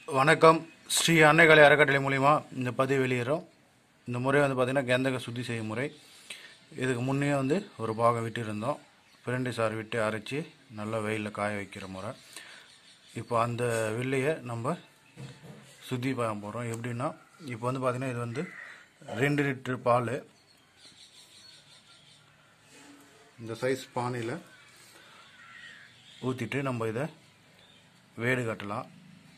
வணக்கம் ஸ்ரீ அன்னைக்கலை அறக்கட்டளை மூலிமா இந்த பதிவு வெளியிடுறோம் இந்த முறை வந்து பார்த்திங்கன்னா கந்தக சுத்தி செய்யும் முறை இதுக்கு முன்னே வந்து ஒரு பாகம் விட்டுருந்தோம் பிரண்டை சாறு விட்டு அரைச்சி நல்லா வெயிலில் காய வைக்கிற முறை இப்போ அந்த வில்லையை நம்ம சுத்தி பார்க்க போகிறோம் எப்படின்னா இப்போ வந்து பார்த்திங்கன்னா இது வந்து ரெண்டு லிட்டர் பால் இந்த சைஸ் பானையில் ஊற்றிட்டு நம்ம இதை வேடு கட்டலாம்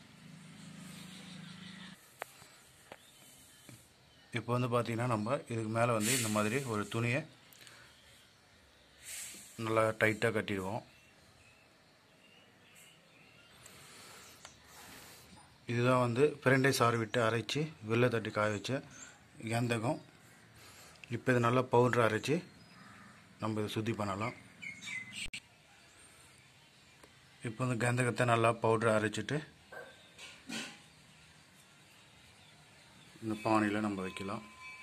இப்போ வந்து பார்த்தீங்கன்னா நம்ம இதுக்கு மேலே வந்து இந்த மாதிரி ஒரு துணியை நல்லா டைட்டாக கட்டிடுவோம் இதுதான் வந்து பிரண்டை சாறு விட்டு அரைச்சி வெள்ளை தட்டி காய வச்ச கந்தகம் இப்போ இது நல்லா பவுட்ரு அரைச்சி நம்ம இதை சுத்தி பண்ணலாம் இப்போ வந்து கந்தகத்தை நல்லா பவுட்ரு அரைச்சிட்டு இந்த பானையில் நம்ம வைக்கலாம்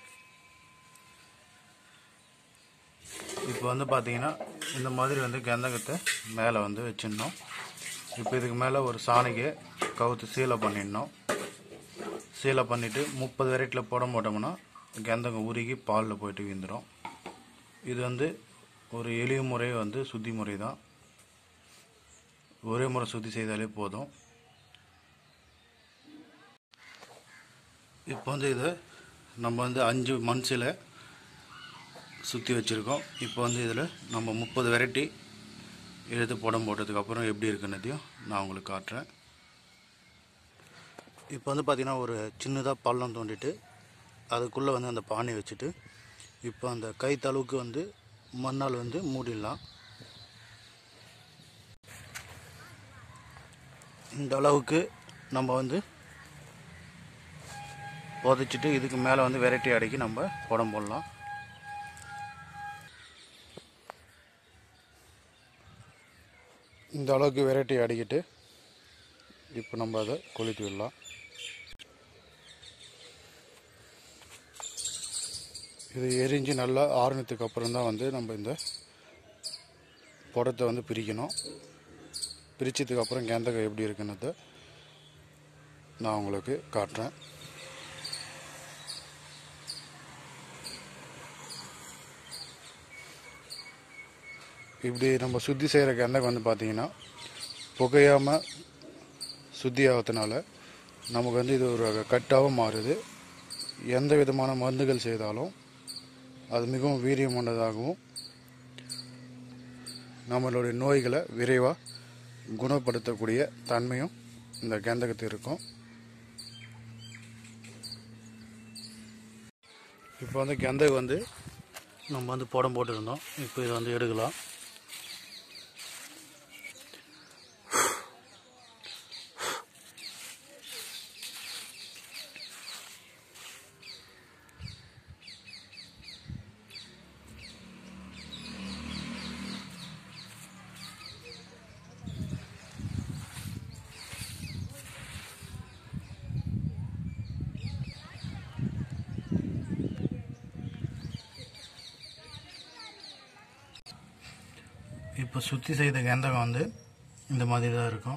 இப்போ வந்து பார்த்தீங்கன்னா இந்த மாதிரி வந்து கந்தகத்தை மேலே வந்து வச்சிடணும் இப்போ இதுக்கு மேலே ஒரு சாணிக்கு கவுத்து சீலை பண்ணிடணும் சீலை பண்ணிவிட்டு முப்பது வெரைட்டியில் போட மாட்டோம்னா கந்தகம் உருகி பாலில் போயிட்டு விந்துடும் இது வந்து ஒரு எளிய முறை வந்து சுத்தி முறை தான் ஒரே முறை சுத்தி செய்தாலே போதும் இப்போ வந்து இதை நம்ம வந்து அஞ்சு மண் சிலை சுற்றி வச்சுருக்கோம் இப்போ வந்து இதில் நம்ம முப்பது வெரைட்டி எடுத்து புடம் போட்டதுக்கப்புறம் எப்படி இருக்குன்னதையும் நான் உங்களுக்கு காட்டுறேன் இப்போ வந்து பார்த்திங்கன்னா ஒரு சின்னதாக பள்ளம் தோண்டிட்டு அதுக்குள்ளே வந்து அந்த பானை வச்சுட்டு இப்போ அந்த கைத்தளவுக்கு வந்து மண்ணால் வந்து மூடிடலாம் இந்த அளவுக்கு நம்ம வந்து புதைச்சிட்டு இதுக்கு மேலே வந்து வெரைட்டி அடக்கி நம்ம புடம் போடலாம் இந்த அளவுக்கு வெரைட்டி அடிக்கிட்டு இப்போ நம்ம அதை கொளுத்தி விடலாம் இது எரிஞ்சு நல்லா ஆறுனதுக்கு அப்புறம் தான் வந்து நம்ம இந்த புடத்தை வந்து பிரிக்கணும் பிரித்ததுக்கு அப்புறம் கந்தகம் எப்படி இருக்குன்னதை நான் உங்களுக்கு காட்டுறேன் இப்படி நம்ம சுத்தி செய்கிற கந்தகம் வந்து பார்த்திங்கன்னா புகையாமல் சுத்தி ஆகிறதுனால நமக்கு வந்து இது ஒரு கட்டாகவும் மாறுது எந்த விதமான மருந்துகள் செய்தாலும் அது மிகவும் வீரியமானதாகவும் நம்மளுடைய நோய்களை விரைவாக குணப்படுத்தக்கூடிய தன்மையும் இந்த கந்தகத்து இருக்கும் இப்போ வந்து கந்தகம் வந்து நம்ம வந்து புடம் போட்டுருந்தோம் இப்போ இதை வந்து எடுக்கலாம் இப்போ சுற்றி செய்த கந்தகம் வந்து இந்த மாதிரி தான் இருக்கும்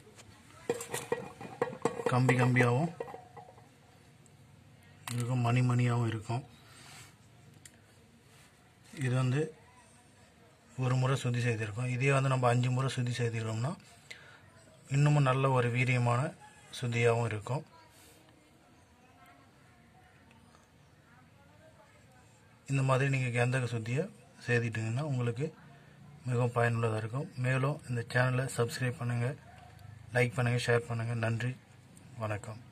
கம்பி கம்பியாகவும் இருக்கும் மணி மணியாகவும் இருக்கும் இது வந்து ஒரு முறை சுத்தி செய்திருக்கோம் இதே வந்து நம்ம அஞ்சு முறை சுத்தி செய்திருக்கோம்னா இன்னமும் நல்ல ஒரு வீரியமான சுத்தியாகவும் இருக்கும் இந்த மாதிரி நீங்கள் கந்தக சுத்தியை செய்திட்டிங்கன்னா உங்களுக்கு மிகவும் பயனுள்ளதாக இருக்கும் மேலும் இந்த சேனலை சப்ஸ்கிரைப் பண்ணுங்கள் லைக் பண்ணுங்கள் ஷேர் பண்ணுங்கள் நன்றி வணக்கம்